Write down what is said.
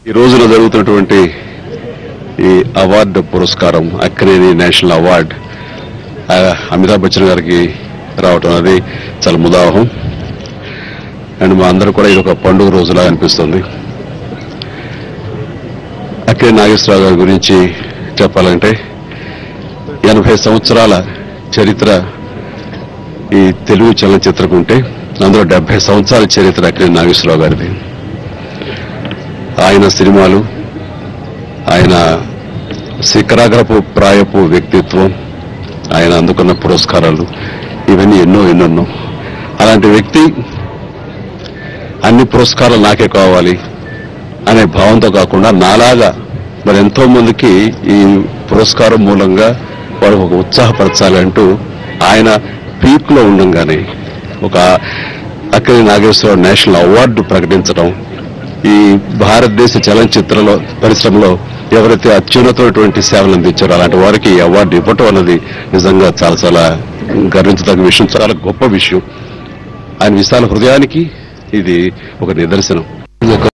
ఈ రోజున జరుగుతున్నటువంటి ఈ అవార్డు పురస్కారం అక్కినేని నేషనల్ అవార్డ్ ఆ, అమితాబ్ బచ్చన్ గారికి రావటం అనేది చాలా ముదావహం అండ్ మా అందరూ కూడా ఇది ఒక పండుగ రోజులా అనిపిస్తుంది అక్కినేని నాగేశ్వరరావు గారి గురించి చెప్పాలంటే ఎనభై సంవత్సరాల చరిత్ర ఈ తెలుగు చలనచిత్రకు ఉంటే అందులో డెబ్బై సంవత్సరాల చరిత్ర అక్కినేని నాగేశ్వరరావు గారిది ఆయన సినిమాలు ఆయన శిఖరాగ్రపు ప్రాయపు వ్యక్తిత్వం ఆయన అందుకున్న పురస్కారాలు ఇవన్నీ ఎన్నో ఎన్నెన్నో అలాంటి వ్యక్తి అన్ని పురస్కారాలు నాకే కావాలి అనే భావంతో కాకుండా నాలాగా మరి ఎంతో మందికి ఈ పురస్కారం మూలంగా వాడు ఒక ఉత్సాహపరచాలి అంటూ ఆయన పీక్ లో ఉండంగానే ఒక అక్కడి నాగేశ్వరరావు నేషనల్ అవార్డు ప్రకటించడం ఈ భారతదేశ చలనచిత్రలో పరిశ్రమలో ఎవరైతే అత్యున్నతమైనటువంటి సేవలు అందించారో అలాంటి వారికి ఈ అవార్డు ఇవ్వటం అన్నది నిజంగా చాలా చాలా గర్వించదగ్గ విషయం చాలా గొప్ప విషయం ఆయన విశాల హృదయానికి ఇది ఒక నిదర్శనం ఇది ఒక